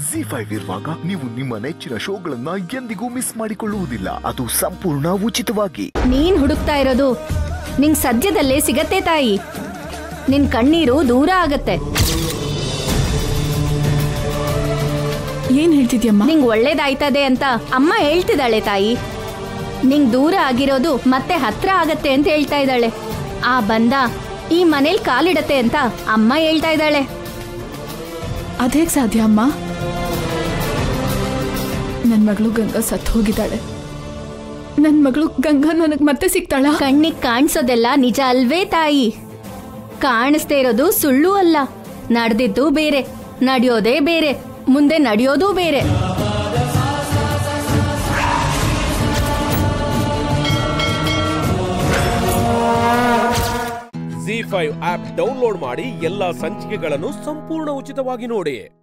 G five ಇರುವಾಗ ನೀವು ನಿಮ್ಮ ನೆಚ್ಚಿನ ಶೋಗಳನ್ನ ಎಂದಿಗೂ ಮಿಸ್ ಮಾಡಿಕೊಳ್ಳುವುದಿಲ್ಲ ಅದು ಸಂಪೂರ್ಣ ಉಚಿತವಾಗಿ ನೀನ್ ಹುಡುಕ್ತಾ ಇರೋದು ನಿಂಗ್ ಸದ್ಯದಲ್ಲೇ ಸಿಗತ್ತೆ ತಾಯಿ ನಿನ್ ಕಣ್ಣೀರು ದೂರ ಆಗತ್ತೆ ಏನ್ ಹೇಳ್ತಿದ್ಯಮ್ಮ ನಿಂಗ್ ಒಳ್ಳೇದಾಯ್ತದೆ ಅಂತ ಅಮ್ಮ ಹೇಳ್ತಿದ್ದಾಳೆ ತಾಯಿ ನಿಂಗ್ ದೂರ ಆಗಿರೋದು ಮತ್ತೆ ಹತ್ರ ಆಗತ್ತೆ ಅಂತ ಹೇಳ್ತಾ ಇದ್ದಾಳೆ ಆ ಬಂದ ಈ ಮನೇಲಿ ಕಾಲಿಡತ್ತೆ ಅಂತ ಅಮ್ಮ ಹೇಳ್ತಾ ಇದ್ದಾಳೆ ಅದೇಗ್ ಸಾಧ್ಯ ಅಮ್ಮ ನನ್ ಮಗಳು ಗಂಗಾ ಸತ್ ಹೋಗಿದ್ದಾಳೆ ನನ್ ಮಗಳು ಗಂಗಾ ನನಗ್ ಮತ್ತೆ ಸಿಗ್ತಾಳ ಕಣ್ಣಿಗ್ ಕಾಣಿಸೋದೆಲ್ಲ ನಿಜ ಅಲ್ವೇ ತಾಯಿ ಕಾಣಿಸ್ದೇ ಇರೋದು ಸುಳ್ಳು ಅಲ್ಲ ನಡೆದಿದ್ದು ಬೇರೆ ನಡೆಯೋದೇ ಬೇರೆ ಮುಂದೆ ನಡೆಯೋದು ಬೇರೆ ಜಿ ಫೈವ್ ಆಪ್ ಡೌನ್ಲೋಡ್ ಮಾಡಿ ಎಲ್ಲಾ ಸಂಚಿಕೆಗಳನ್ನು ಸಂಪೂರ್ಣ ಉಚಿತವಾಗಿ ನೋಡಿ